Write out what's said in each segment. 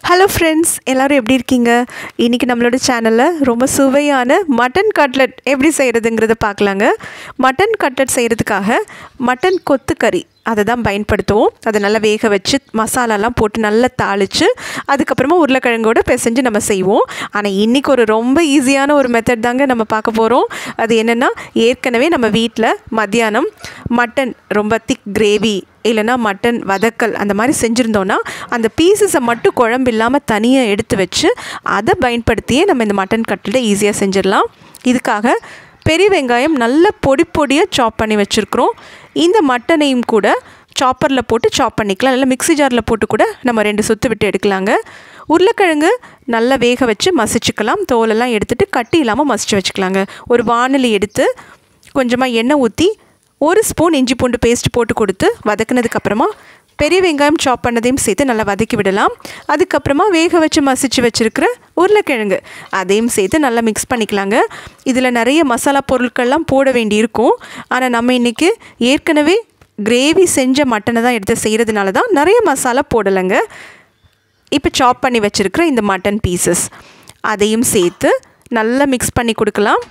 hello friends எல்லோரும் எப்படி இருக்கீங்க இன்றைக்கி நம்மளோட சேனலில் ரொம்ப சுவையான மட்டன் கட்லட் எப்படி செய்கிறதுங்கிறத பார்க்கலாங்க மட்டன் கட்லட் செய்கிறதுக்காக மட்டன் கொத்துக்கறி அதை தான் பயன்படுத்துவோம் அதை நல்லா வேக வச்சு மசாலாலாம் போட்டு நல்லா தாளித்து அதுக்கப்புறமா உருளைக்கிழங்கோட பிசைஞ்சு நம்ம செய்வோம் ஆனால் இன்றைக்கி ஒரு ரொம்ப ஈஸியான ஒரு மெத்தட் தாங்க நம்ம பார்க்க போகிறோம் அது என்னென்னா ஏற்கனவே நம்ம வீட்டில் மத்தியானம் மட்டன் ரொம்ப திக் கிரேவி இல்லைன்னா மட்டன் வதக்கல் அந்த மாதிரி செஞ்சுருந்தோன்னா அந்த பீசஸை மட்டும் குழம்பு இல்லாமல் தனியாக எடுத்து வச்சு அதை பயன்படுத்தியே நம்ம இந்த மட்டன் கட்லெட்டை ஈஸியாக செஞ்சிடலாம் இதுக்காக பெரிய வெங்காயம் நல்ல பொடி பொடியாக சாப் பண்ணி வச்சுருக்குறோம் இந்த மட்டனையும் கூட சாப்பரில் போட்டு சாப் பண்ணிக்கலாம் இல்லை மிக்ஸி ஜாரில் போட்டு கூட நம்ம ரெண்டு சுற்று விட்டு எடுக்கலாங்க உருளைக்கிழங்கு நல்லா வேக வச்சு மசிச்சுக்கலாம் தோலெல்லாம் எடுத்துகிட்டு கட்டி இல்லாமல் மசிச்சு வச்சுக்கலாங்க ஒரு வானலி எடுத்து கொஞ்சமாக எண்ணெய் ஊற்றி ஒரு ஸ்பூன் இஞ்சி பூண்டு பேஸ்ட் போட்டு கொடுத்து வதக்குனதுக்கப்புறமா பெரிய வெங்காயம் சாப் பண்ணதையும் சேர்த்து நல்லா வதக்கி விடலாம் அதுக்கப்புறமா வேக வச்சு மசிச்சு வச்சுருக்கிற உருளைக்கிழங்கு அதையும் சேர்த்து நல்லா மிக்ஸ் பண்ணிக்கலாங்க இதில் நிறைய மசாலா பொருட்கள்லாம் போட வேண்டியிருக்கும் ஆனால் நம்ம இன்றைக்கி ஏற்கனவே கிரேவி செஞ்ச மட்டனை தான் எடுத்து செய்கிறதுனால தான் நிறைய மசாலா போடலைங்க இப்போ சாப் பண்ணி வச்சுருக்கிற இந்த மட்டன் பீசஸ் அதையும் சேர்த்து நல்லா மிக்ஸ் பண்ணி கொடுக்கலாம்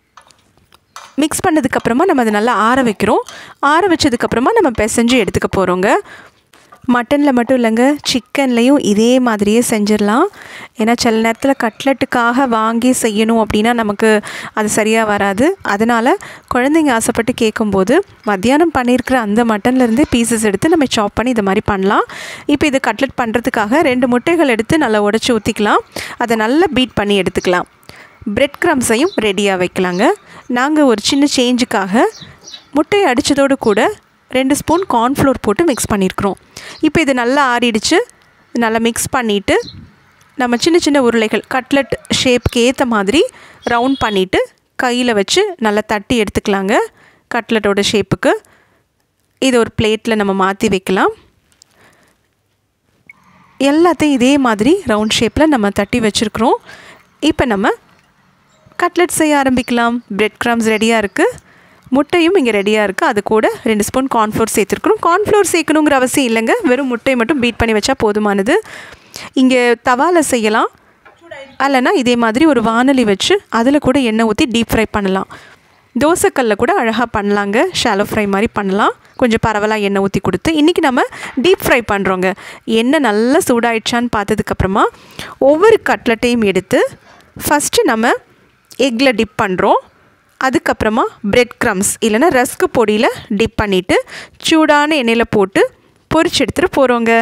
மிக்ஸ் பண்ணதுக்கப்புறமா நம்ம அதை நல்லா ஆற வைக்கிறோம் ஆற வச்சதுக்கப்புறமா நம்ம பிசைஞ்சு எடுத்துக்க போகிறோங்க மட்டனில் மட்டும் இல்லைங்க சிக்கன்லேயும் இதே மாதிரியே செஞ்சிடலாம் ஏன்னா சில நேரத்தில் கட்லெட்டுக்காக வாங்கி செய்யணும் அப்படின்னா நமக்கு அது சரியாக வராது அதனால் குழந்தைங்க ஆசைப்பட்டு கேட்கும்போது மத்தியானம் பண்ணியிருக்கிற அந்த மட்டன்லேருந்தே பீசஸ் எடுத்து நம்ம சாப் பண்ணி இது மாதிரி பண்ணலாம் இப்போ இது கட்லெட் பண்ணுறதுக்காக ரெண்டு முட்டைகள் எடுத்து நல்லா உடச்சி ஊற்றிக்கலாம் அதை நல்லா பீட் பண்ணி எடுத்துக்கலாம் பிரெட் க்ரம்ஸையும் ரெடியாக வைக்கலாங்க நாங்கள் ஒரு சின்ன சேஞ்சுக்காக முட்டையை அடித்ததோடு கூட ரெண்டு ஸ்பூன் கார்ன்ஃப்ளோர் போட்டு மிக்ஸ் பண்ணியிருக்கிறோம் இப்போ இது நல்லா ஆறிடுச்சு நல்லா மிக்ஸ் பண்ணிவிட்டு நம்ம சின்ன சின்ன உருளைகள் கட்லெட் ஷேப்க்கு ஏற்ற மாதிரி ரவுண்ட் பண்ணிவிட்டு கையில் வச்சு நல்லா தட்டி எடுத்துக்கலாங்க கட்லெட்டோட ஷேப்புக்கு இது ஒரு பிளேட்டில் நம்ம மாற்றி வைக்கலாம் எல்லாத்தையும் இதே மாதிரி ரவுண்ட் ஷேப்பில் நம்ம தட்டி வச்சுருக்குறோம் இப்போ நம்ம கட்லெட் செய்ய ஆரம்பிக்கலாம் பிரெட் க்ரம்ஸ் ரெடியாக இருக்குது முட்டையும் இங்கே ரெடியாக இருக்குது அது கூட ரெண்டு ஸ்பூன் கார்ன்ஃப்ளோர் சேர்த்துருக்குறோம் கார்ன்ஃப்ளோர் சேர்க்கணுங்கிற அவசியம் இல்லைங்க வெறும் முட்டையை மட்டும் பீட் பண்ணி வச்சா போதுமானது இங்கே தவாவில் செய்யலாம் அல்லனா இதே மாதிரி ஒரு வானொலி வச்சு அதில் கூட எண்ணெய் ஊற்றி டீப் ஃப்ரை பண்ணலாம் தோசைக்கல்ல கூட அழகாக பண்ணலாங்க ஷாலோ ஃப்ரை மாதிரி பண்ணலாம் கொஞ்சம் பரவலாக எண்ணெய் ஊற்றி கொடுத்து இன்றைக்கி நம்ம டீப் ஃப்ரை பண்ணுறோங்க எண்ணெய் நல்லா சூடாயிடுச்சான்னு பார்த்ததுக்கப்புறமா ஒவ்வொரு கட்லெட்டையும் எடுத்து ஃபஸ்ட்டு நம்ம எக்கில் டிப் பண்ணுறோம் அதுக்கப்புறமா பிரெட் க்ரம்ஸ் இல்லைன்னா ரஸ்க்கு பொடியில் டிப் பண்ணிவிட்டு சூடான எண்ணெயில் போட்டு பொரிச்சு எடுத்துகிட்டு போகிறோங்க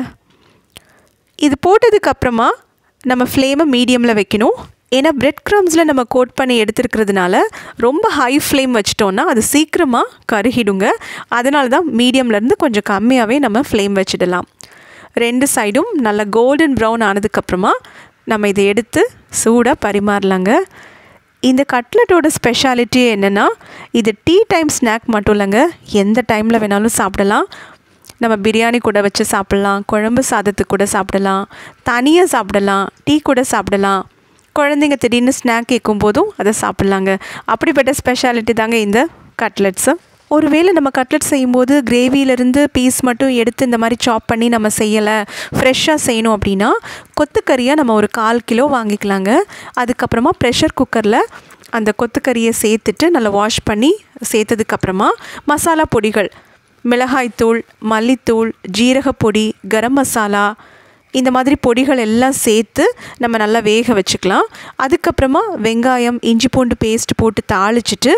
இது போட்டதுக்கப்புறமா நம்ம ஃப்ளேமை மீடியமில் வைக்கணும் ஏன்னா பிரெட் க்ரம்ஸில் நம்ம கோட் பண்ணி எடுத்துருக்கிறதுனால ரொம்ப ஹை ஃப்ளேம் வச்சிட்டோன்னா அது சீக்கிரமாக கருகிடுங்க அதனால தான் மீடியம்லேருந்து கொஞ்சம் கம்மியாகவே நம்ம ஃப்ளேம் வச்சிடலாம் ரெண்டு சைடும் நல்லா கோல்டன் ப்ரௌன் ஆனதுக்கப்புறமா நம்ம இதை எடுத்து சூடாக பரிமாறலாங்க இந்த கட்லெட்டோட ஸ்பெஷாலிட்டி என்னென்னா இது டீ டைம் ஸ்நாக் மட்டும் இல்லைங்க எந்த டைமில் வேணாலும் சாப்பிடலாம் நம்ம பிரியாணி கூட வச்சு சாப்பிட்லாம் குழம்பு சாதத்துக்கு கூட சாப்பிடலாம் தனியாக சாப்பிடலாம் டீ கூட சாப்பிடலாம் குழந்தைங்க திடீர்னு ஸ்நாக் கேட்கும் போதும் அதை சாப்பிட்லாங்க அப்படிப்பட்ட ஸ்பெஷாலிட்டி தாங்க இந்த கட்லெட்ஸு ஒருவேளை நம்ம கட்லெட் செய்யும்போது கிரேவியிலேருந்து பீஸ் மட்டும் எடுத்து இந்த மாதிரி சாப் பண்ணி நம்ம செய்யலை ஃப்ரெஷ்ஷாக செய்யணும் அப்படின்னா கொத்துக்கறியாக நம்ம ஒரு கால் கிலோ வாங்கிக்கலாங்க அதுக்கப்புறமா ப்ரெஷர் குக்கரில் அந்த கொத்துக்கறியை சேர்த்துட்டு நல்லா வாஷ் பண்ணி சேர்த்ததுக்கப்புறமா மசாலா பொடிகள் மிளகாய்த்தூள் மல்லித்தூள் ஜீரகப்பொடி கரம் மசாலா இந்த மாதிரி பொடிகள் எல்லாம் சேர்த்து நம்ம நல்லா வேக வச்சுக்கலாம் அதுக்கப்புறமா வெங்காயம் இஞ்சி பூண்டு பேஸ்ட் போட்டு தாளிச்சிட்டு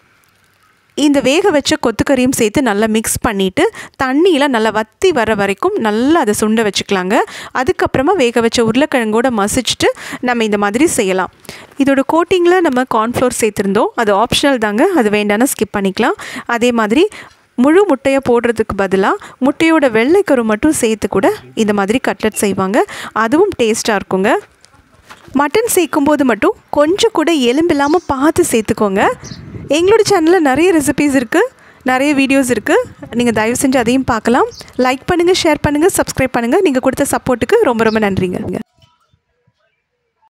இந்த வேக வச்ச கொத்துக்கறியும் சேர்த்து நல்லா மிக்ஸ் பண்ணிவிட்டு தண்ணியில் நல்லா வற்றி வர வரைக்கும் நல்லா அதை சுண்ட வச்சுக்கலாங்க அதுக்கப்புறமா வேக வச்ச உருளைக்கிழங்கோட மசிச்சுட்டு நம்ம இந்த மாதிரி செய்யலாம் இதோட கோட்டிங்கில் நம்ம கார்ன்ஃப்ளோர் சேர்த்துருந்தோம் அது ஆப்ஷனல் தாங்க அது வேண்டாம்னா ஸ்கிப் பண்ணிக்கலாம் அதே மாதிரி முழு முட்டையை போடுறதுக்கு பதிலாக முட்டையோட வெள்ளைக்கரு மட்டும் சேர்த்து கூட இந்த மாதிரி கட்லெட் செய்வாங்க அதுவும் டேஸ்ட்டாக இருக்குங்க மட்டன் சேர்க்கும்போது மட்டும் கொஞ்சம் கூட எலும்பில்லாமல் பார்த்து சேர்த்துக்கோங்க எங்களோட சேனலில் நிறைய ரெசிபீஸ் இருக்குது நிறைய வீடியோஸ் இருக்குது நீங்கள் தயவு செஞ்சு அதையும் பார்க்கலாம் லைக் பண்ணுங்கள் ஷேர் பண்ணுங்கள் சப்ஸ்கிரைப் பண்ணுங்கள் நீங்கள் கொடுத்த சப்போர்ட்டுக்கு ரொம்ப ரொம்ப நன்றிங்க